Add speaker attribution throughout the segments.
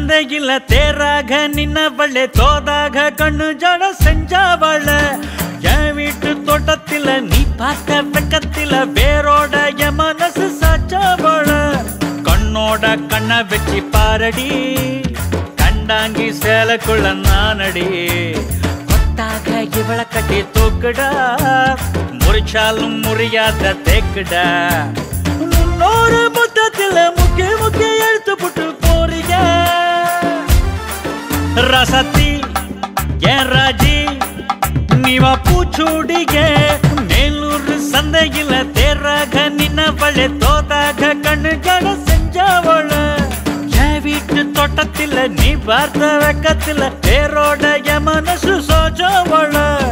Speaker 1: சந்தையில தேராக நின்னவளே தோதாக கண்ணு ஜட செஞ்சவள என் வீட்டு தோட்டத்தில நீ பார்த்த வெக்கத்தில வேரோட என் மனசு சாச்சவள கண்ணோட கண்ணை வச்சு பாரடி கண்டாங்கி சேலைக்குள்ள நானடி கொத்தாக இவளை கட்டி தூக்குடா முறிச்சாலும் முறியாத தேக்குடா முன்னோரு முத்தத்தில முக்கிய முக்கிய எடுத்து புட்டு போறீங்க ரசத்தி ஏன் ராஜி நீவா பூச்சூடிய மேலூர் சந்தையில தேராக நின்னவளே தோதாக கண்ணு ஜட செஞ்சவள என் வீட்டு தோட்டத்தில நீ பார்த்த வெக்கத்தில பேரோட என் மனசு சோஜவள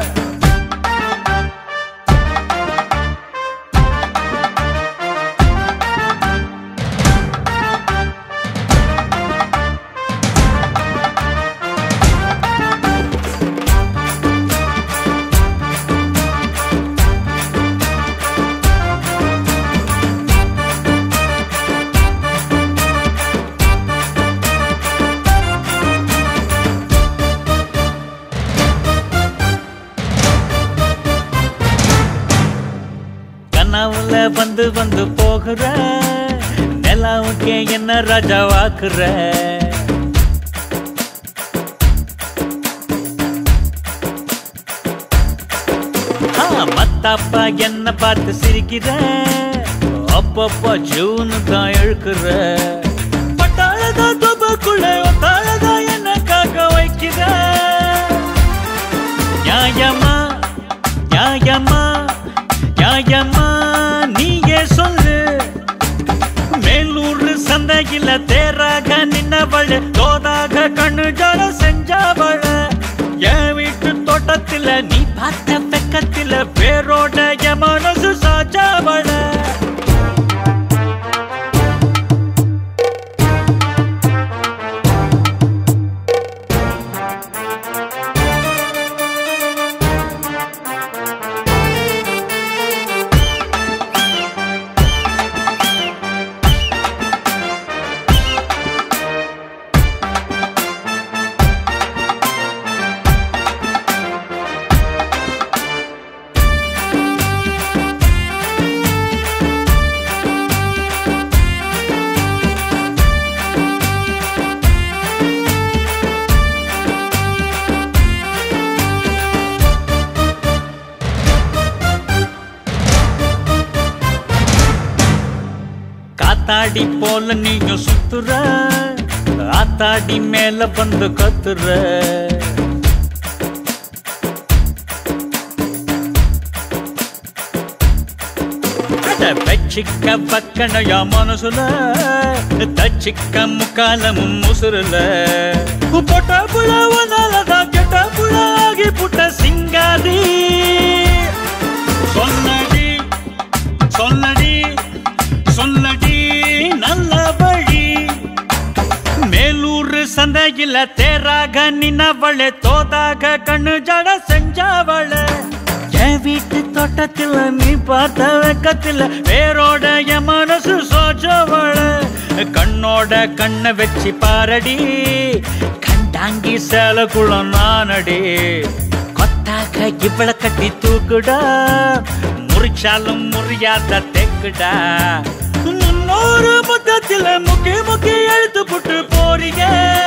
Speaker 1: கனவுல வந்து வந்து போகிற நிலாவுக்கே என்ன ராஜாவாக்குற ஆ, மத்தாப்பா என்ன பார்த்து சிரிக்கிற அப்பப்பா ஜூன் தான் இழுக்கிற பட்டாளதான் துபக்குள்ள ஒத்தாளதான் என்ன காக்க வைக்கிற நியாயமா நியாயமா நியாயமா நீயே சொல்லு மேலூர் சந்தையில தேராக நின்னவள் தோதாக கண்ணு ஜட செஞ்சவள என் வீட்டு தோட்டத்தில நீ பார்த்த வெக்கத்தில பேரோட என் மனசு சாச்சவள காத்தாடி போல நீயும் சுத்துற ஆத்தாடி மேல வந்து கத்துற அட வச்சிக்க பக்கணையா மனசுல தச்சிக்க முக்காலமும் முசுருல பொட்ட புல ஒன்னாலதான் கெட்ட புல ஆகி புட்ட சிங்காரி சொன்னடி சொல்லடி சொல்லடி நல்ல வழி மேலூர் சந்தையில தேராக நின்னவளே தோதாக கண்ணு ஜட செஞ்சவள என் வீட்டு தோட்டத்துல நீ பார்த்த வெக்கத்துல வேரோட என் மனசு சோச்சவள கண்ணோட கண்ணை வச்சு பாரடி கண்டாங்கி சேலைக்குள்ள நானடி கொத்தாக இவள கட்டி தூக்குடா முறிச்சாலும் முறியாத தெக்குடா முன்னோரு முத்தத்தில முக்கி முக்கி எழுத்து புட்டு போறீங்க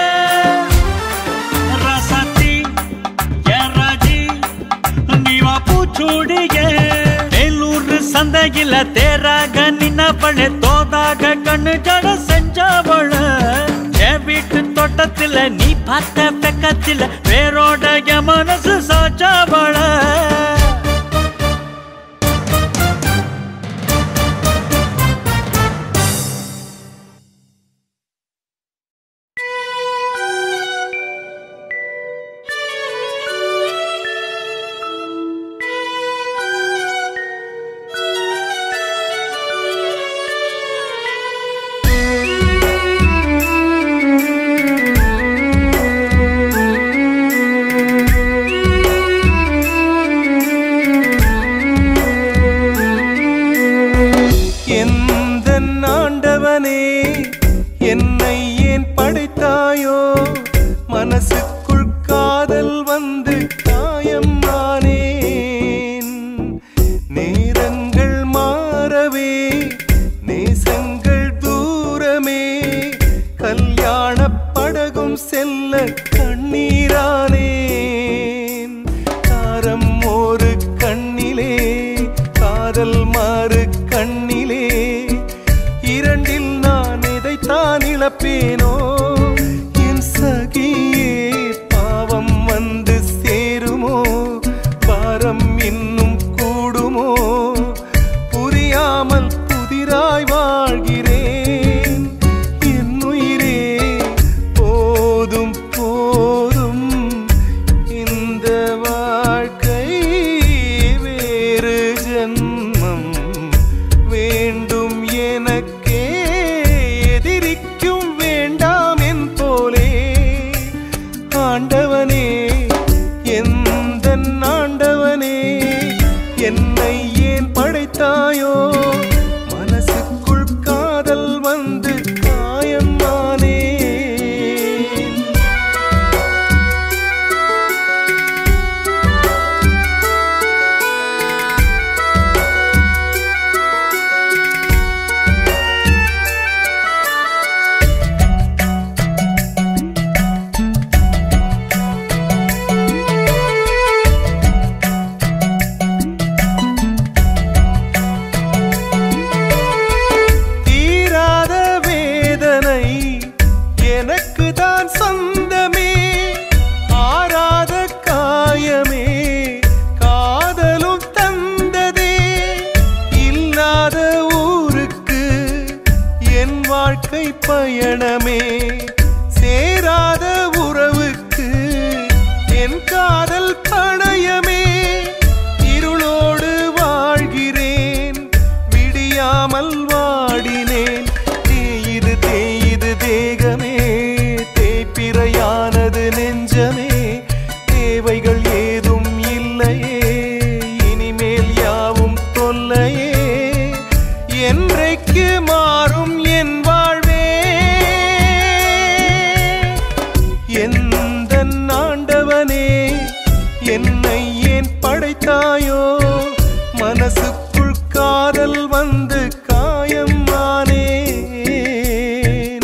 Speaker 1: ரசத்தி ஏன் ராஜி நீவா பூச்சூடிய மேலூர் சந்தையில தேராக நின்னவளே தோதாக கண்ணு ஜட செஞ்சவள என் வீட்டு தோட்டத்தில நீ பார்த்த வெக்கத்தில வேரோட என் மனசு சாச்சவள
Speaker 2: Thank காயம் ஆனேன் நேரங்கள் மாறவே நேசங்கள் தூரமே கல்யாண படகும் செல்ல கண்ணீரானேன் காரம் ஒரு கண்ணிலே காதல் மாறு கண்ணிலே இரண்டில் நான் எதைத்தான் இழப்பேனோ என் சகியே பாவம் வந்து சேருமோ பாரம் இன்னும் கூடுமோ புரியாமல் புதிராய் வாழ்கிறேன் என் உயிரே போதும் போதும் இந்த வாழ்க்கை வேறு ஜன்மம் வேண்டும் எனக்கே எதிரிக்கும் வேண்டாம் என் போலே ஆண்டவனே எந்த ஆண்டவனே என்னை ஏன் படைத்தாயோ மனசுக்குள் காதல் வந்து காயமானே தீராத வேதனை எனக்கு தான் சொந்தமே ஆறாத காயமே காதலும் தந்ததே இல்லாத ஊருக்கு என் வாழ்க்கை பயணமே சேராத உறவுக்கு என் காதல் பணயமே இருளோடு வாழ்கிறேன் விடியாமல் வாடினேன் தேயுது தேயுது தேகமே தேய்பிறையானது நெஞ்சமே தேவைகள் ஏதும் இல்லையே இனிமேல் யாவும் தொல்லையே என்றைக்கு மாறும் என் வாழ்வே எந்த ஆண்டவனே என்னை ஏன் படைத்தாயோ மனசுக்குள் காதல் வந்து காயம் ஆனேன்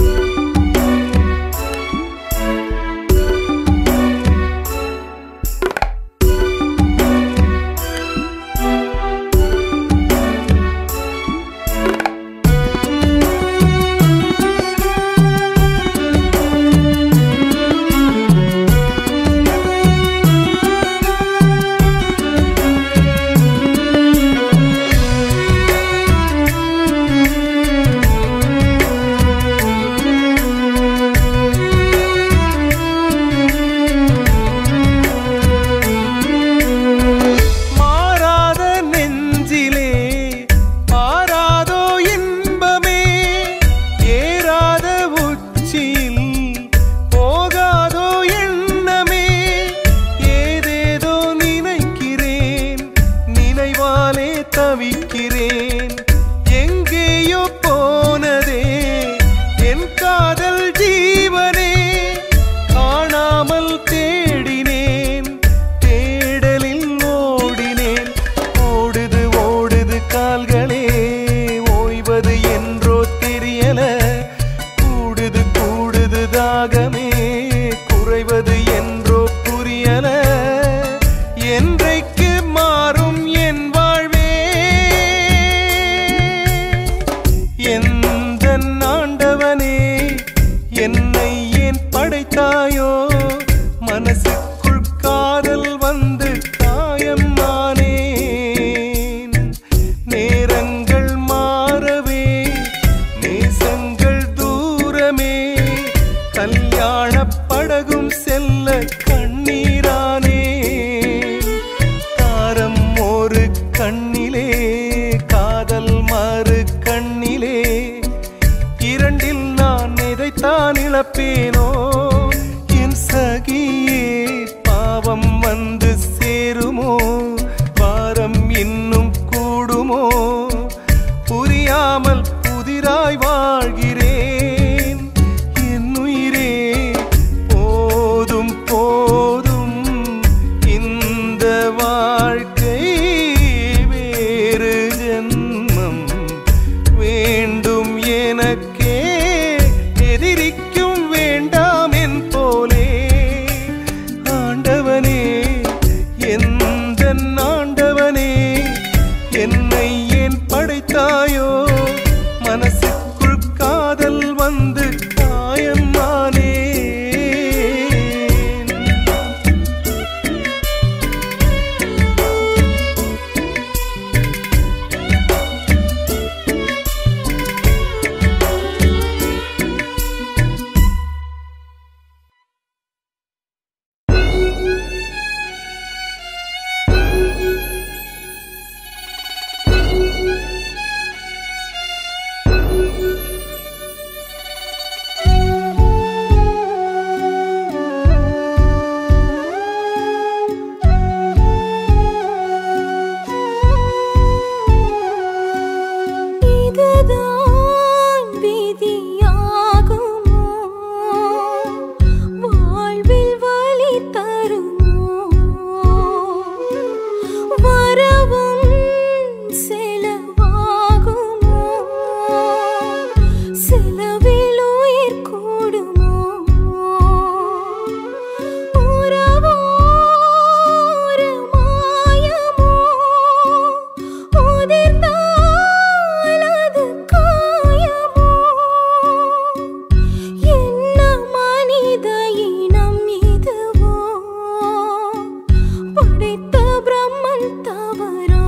Speaker 3: படைத்த பிரம்மன் தவறா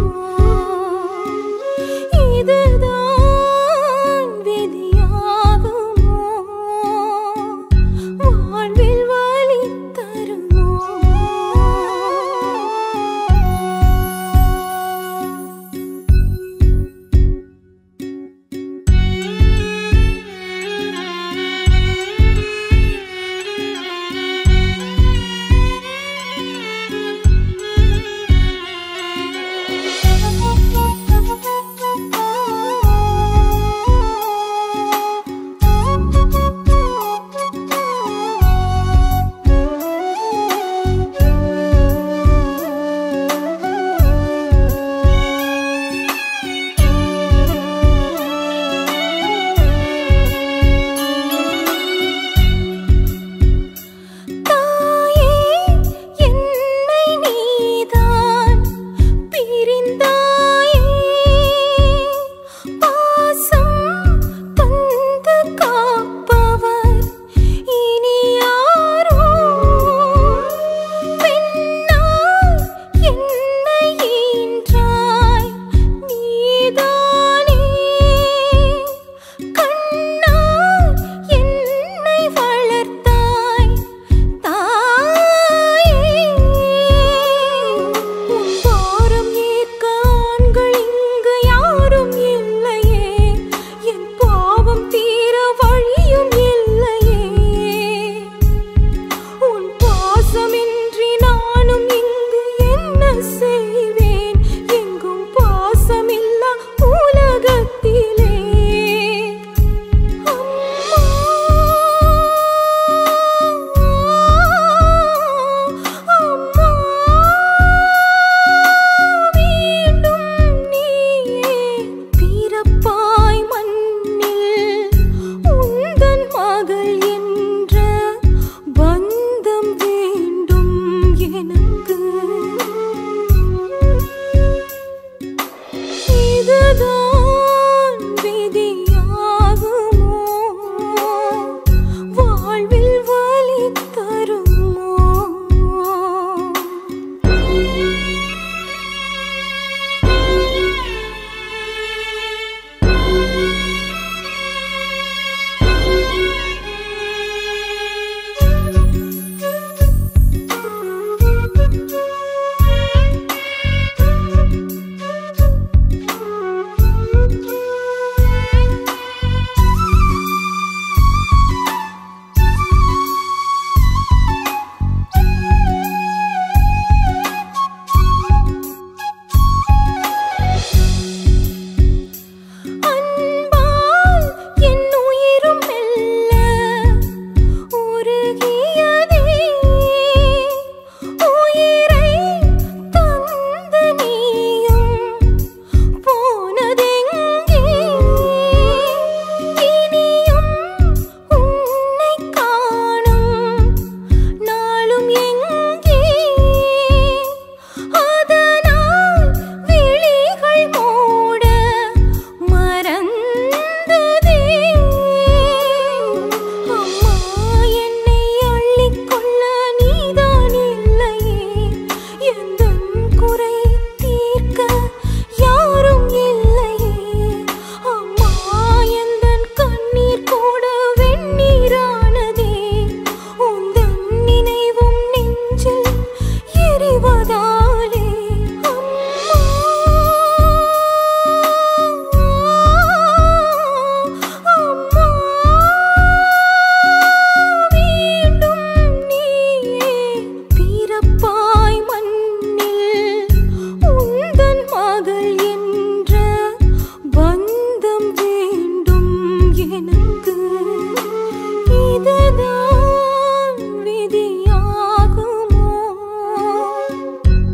Speaker 3: இதுதான் விதியாகுமோ வாழ்வில் வழி தருமோ தாயே என்னை நீதான் பிரிந்தாயே பாசம் தந்து காப்பவர் இனி யாரோ பெண்ணாய் என்னை ஈன்றாய் நீதானே கண்ணாய் என்னை வளர்த்தாய் தாயே உன் பாரம் ஏற்க ஆண்கள் இங்கு யாரும் இல்லையே என் பாவம் தீர வழியும் இல்லையே உன் பாசமின்றி நானும் இங்கு என்ன செய்வேன் எங்கும் பாசமில்லா உலகத்திலே அம்மா அம்மா மீண்டும் நீயே பிறப்பாய் மண்ணில் உந்தன் மகள் என்ற பந்தம் வேண்டும் எனக்கு இதுதான் விதியாகுமோ வாழ்வில் வழி தருமோ அன்பால் என் உயிரும் மெல்ல உருகியதே உயிரை தந்த நீயும் போனதெங்கே இனியும் உன்னை காணும் நாளும் எங்கே அதனால் விழிகள் மூட மறந்ததே அம்மா என்னை அள்ளிக்கொள்ள நீதான் இல்லையே எந்தன் குறை தீர்க்க யாரும் இல்லையே அம்மா எந்தன் கண்ணீர் கூட வெந்நீரானதே உந்தன் நினைவும் நெஞ்சில் எரிவதாலே அம்மா மீண்டும் நீயே பிறப்பாய் மண்ணில் உந்தன் மகள் என்ற பந்தம் வேண்டும் எனக்கு இதுதான் விதியாகுமோ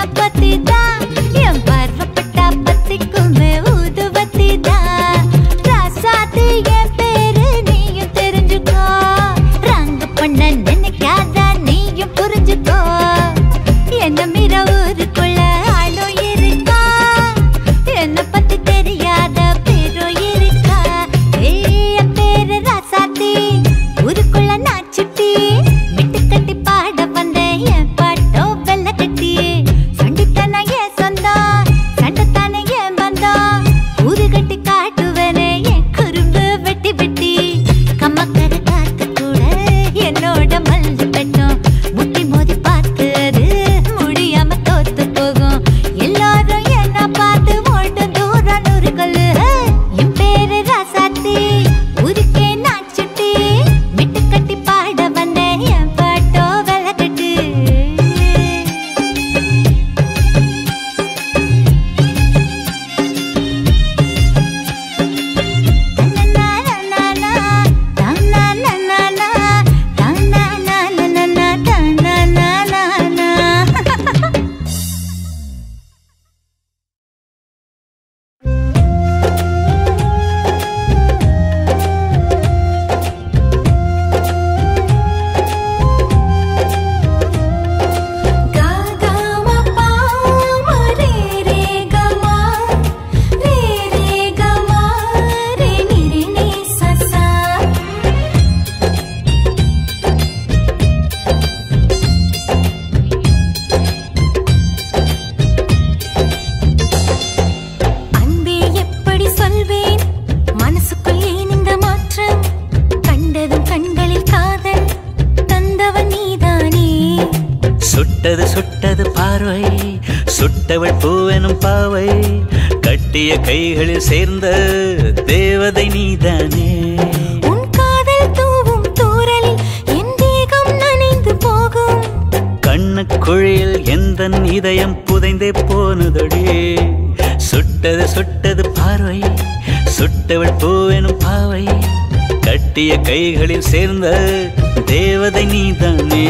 Speaker 3: பத்தி தான் என் பார்வப்பட்டா பத்திக்குமே ஊதுவத்தி தான் ராசாத்து என் பேரு நீயும் தெரிஞ்சுக்கோ ரங்க பண்ண நினைக்காத நீயும் புரிஞ்சுக்கோ என்ன மீற ஊருக்குள்ள ஆளும் இருக்கா என்ன பத்தி தெரியாத பேரும் இருக்கா ஏய், என் பேரு ராசாத்தி ஊருக்குள்ள நான் சுட்டி விட்டு கட்டி பாட வந்தேன் என் பாட்டோ வெள்ள கட்டி சண்டித்தானே என் சொந்தம் சண்டைத்தானே என் பந்தம் ஊரு கட்டி காட்டுவேனே என் குறும்பு வெட்டி வெட்டி கம்மக்கர காத்து கூட என்னோட மல்லு கட்டும் முட்டி மோதி பார்த்து அது முடியாம தோத்து போகும் எல்லாரும் என்ன பார்த்து ஓட்டும் தூரம் நூறுகள் என் பேரு ராசாத்தி ஊருக்கே நான் சுட்டி மிட்டு கட்டி பாட வந்தேன் என் பாட்டோ விளக்கட்டு அன்பே எப்படி சொல்வேன் மனசுக்குள் ஏன் இந்த மாற்றம் கண்டதும் கண்களில் காதல் தந்தவன் நீதானே
Speaker 1: சுட்டது சுட்டது பார்வை சுட்டவள் பூவெனும் பாவை கட்டிய கைகளில் சேர்ந்த தேவதை நீதானே
Speaker 3: உன் காதல் தூவும் தூறலில் என் தேகம் நனைந்து போகும்
Speaker 1: கண்ணு குழியில் எந்த இதயம் புதைந்தே போனதடி சுட்டது சுட்டது பார்வை சுட்டவள் பூவெனும் பாவை கட்டிய கைகளில் சேர்ந்த தேவதை நீதானே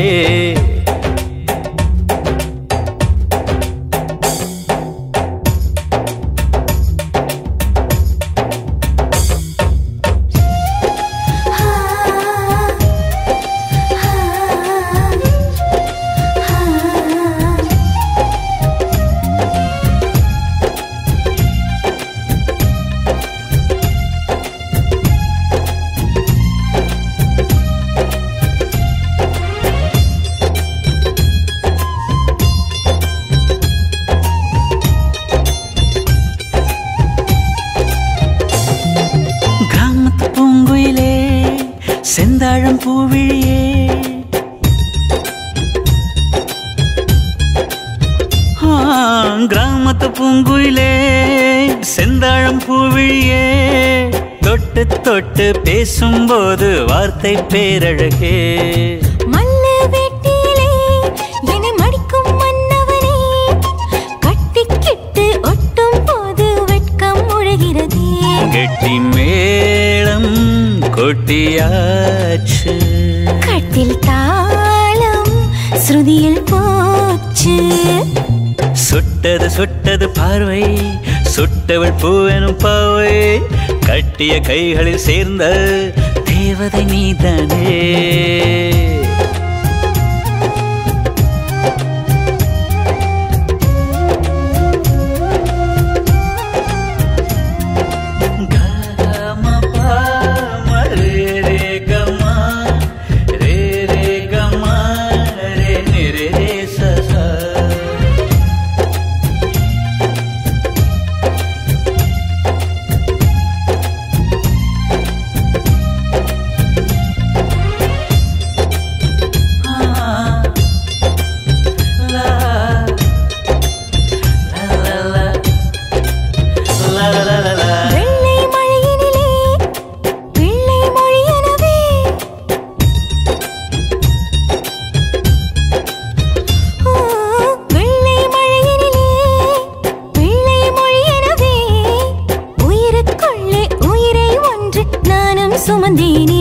Speaker 1: கிராமத்து பூங்குயிலே செந்தாழம் பூவிழியே ஆ, கிராமத்து பூங்குயிலே செந்தாழம் பூவிழியே தொட்டு தொட்டு பேசும்போது வார்த்தை பேரழகே
Speaker 3: மல்லு வெட்டியிலே என்னை மடிக்கும் மன்னவனே கட்டிக்கிட்டு ஒட்டும் போது வெட்கம் முழுகிறதே
Speaker 1: கெட்டி மேளம் கொட்டியாச்சு
Speaker 3: கட்டில் தாளம் ஸ்ருதியில் போச்சு
Speaker 1: சுட்டது சுட்டது பார்வை சுட்டவள் பூவெனும் பாவை கட்டிய கைகளில் சேர்ந்த தேவதை நீதானே கம பம ரே ரே கம ரே ரே கம ரே நி ரே ரே ச ச.
Speaker 3: வெள்ளை மழையினிலே வெள்ளை மொழியனவே ஓ, வெள்ளை மழையினிலே வெள்ளை மொழியனவே உயிருக்குள்ளே உயிரை ஒன்று நானும் சுமந்தேனே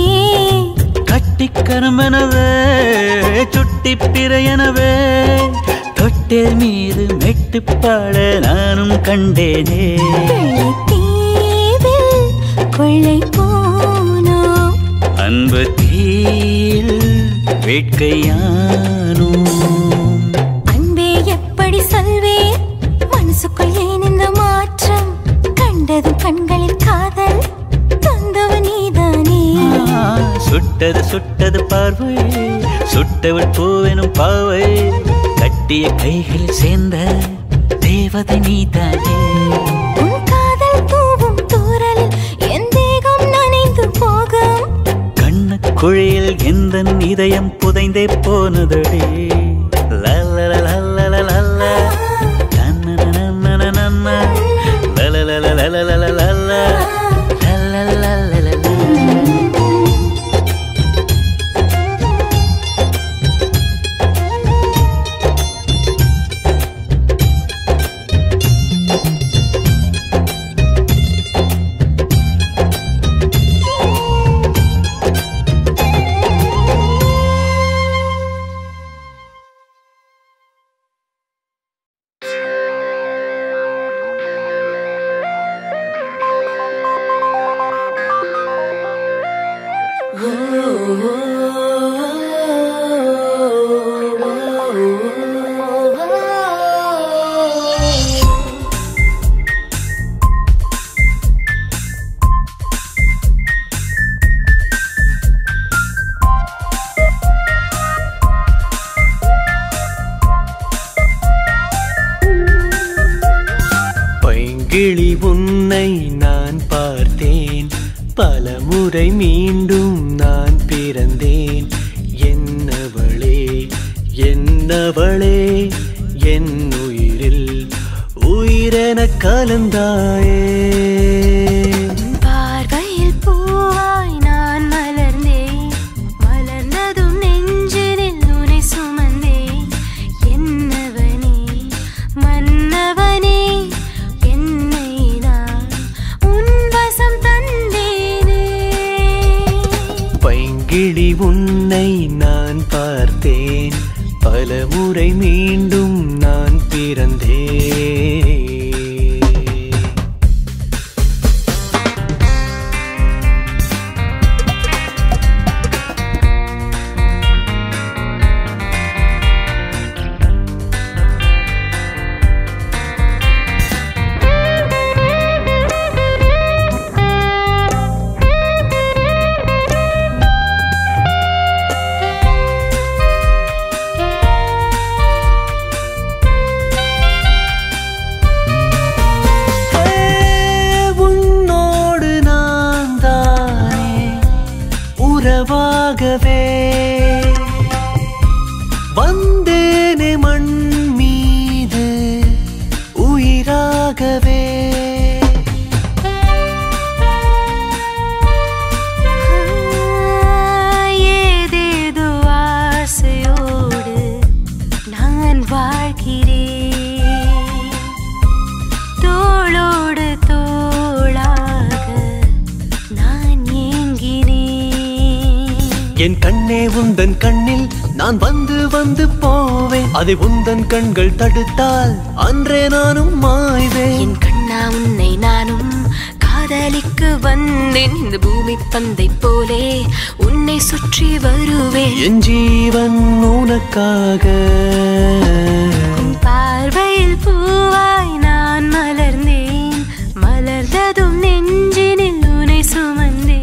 Speaker 1: கட்டிக்கருமெனவே சுட்டி பிறையனவே தொட்டு மெட்டில் மீது மெட்டுப்பாட நானும் கண்டேனே
Speaker 3: வெள்ளைத்தீவில் கொள்ளை போனோம்
Speaker 1: அன்பு தீயில் வேட்கையானோ
Speaker 3: அன்பே எப்படி சொல்வேன் மனசுக்குள் ஏன் இந்த மாற்றம் கண்டதும் கண்களில் காதல் தந்தவ நீதானே
Speaker 1: சுட்டது சுட்டது பார்வை சுட்டவள் பூவெனும் பாவை கட்டிய கைகள் சேர்ந்த தேவதை நீதானே
Speaker 3: உன் காதல் தூவும் தூரலில் என் தேகம் நனைந்து போகும்
Speaker 1: கண்ண குழியில் எந்த இதயம் புதைந்தே போனதடி லலலலலலலல. தன்னனனனனனன. லலலலலலலலல. லலலலலலல.
Speaker 2: பைங்கிளி உன்னை நான் பார்த்தேன் பல முறை மீண்டும் நான் பிறந்தேன் என்னவளே என்னவளே என் உயிரில் உயிரென கலந்தாயே
Speaker 3: பார்வையில் பூவாய் நான் மலர்ந்தேன் மலர்ந்ததும் நெஞ்சினில் உனை சுமந்தேன் என்னவனே மன்னவனே என்னை நான் உன் வசம் தந்தேனே
Speaker 2: பைங்கிளி உன்னை நான் பார்த்தேன் பல முறை மீண்டும் நான் பிறந்தேன் உன்னோடு நான் தானே உறவாகவே வந்தேனே மண் மீது உயிராகவே
Speaker 3: ஏதேதோ ஆசையோடு நான் வாழ்கிறேன் தோளோடு தோளாக நான் ஏங்கினேன்
Speaker 2: என் கண்ணே உந்தன் கண்ணில் நான் வந்து வந்து போவேன் அதை உந்தன் கண்கள் தடுத்தால் அன்றே நானும் மாய்வேன்
Speaker 3: என் கண்ணா உன்னை நானும் காதலிக்க வந்தேன் இந்த பூமி பந்தை போலே உன்னை சுற்றி வருவேன்
Speaker 2: என் ஜீவன் உனக்காக
Speaker 3: உன் பார்வையில் பூவாய் நான் மலர்ந்தேன் மலர்ந்ததும் நெஞ்சினில் உனை சுமந்தேன்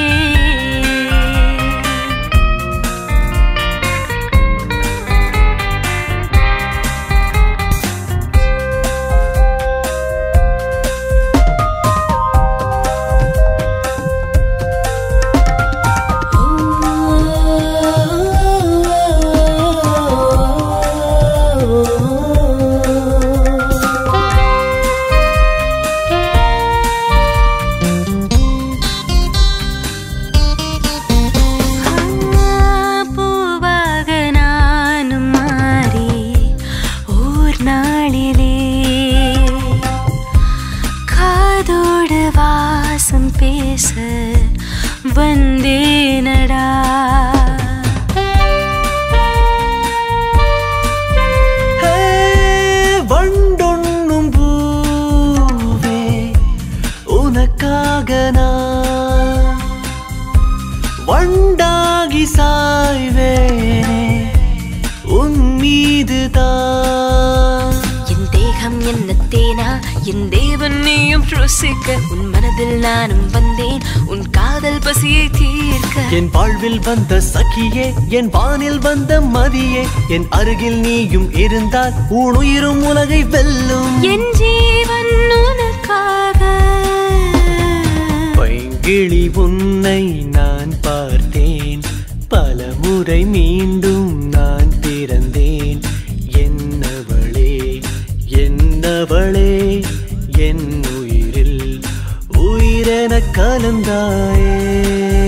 Speaker 3: பூவாக நானும் மாறி ஓர் நாளிலே காதோடு வாசம் பேச வந்தேனடா
Speaker 2: ஹே,
Speaker 4: தேகம் என்ன தேனா என் தேவன் நீயும் ருசிக்க உன் மனதில் நானும் வந்தேன் உன் காதல் பசியை தீர்க்க
Speaker 2: என் வாழ்வில் வந்த சகியே என் வானில் வந்த மதியே என் அருகில் நீயும் இருந்தால் உன் உயிரும் உலகை வெல்லும்
Speaker 4: என் ஜீவன் உனக்காக
Speaker 2: பைங்கிளி உன்னை நான் பார்த்தேன் பல முறை மீண்டும் நான் பிறந்தேன் என்னவளே என்னவளே என் உயிரில் உயிரென கலந்தாயே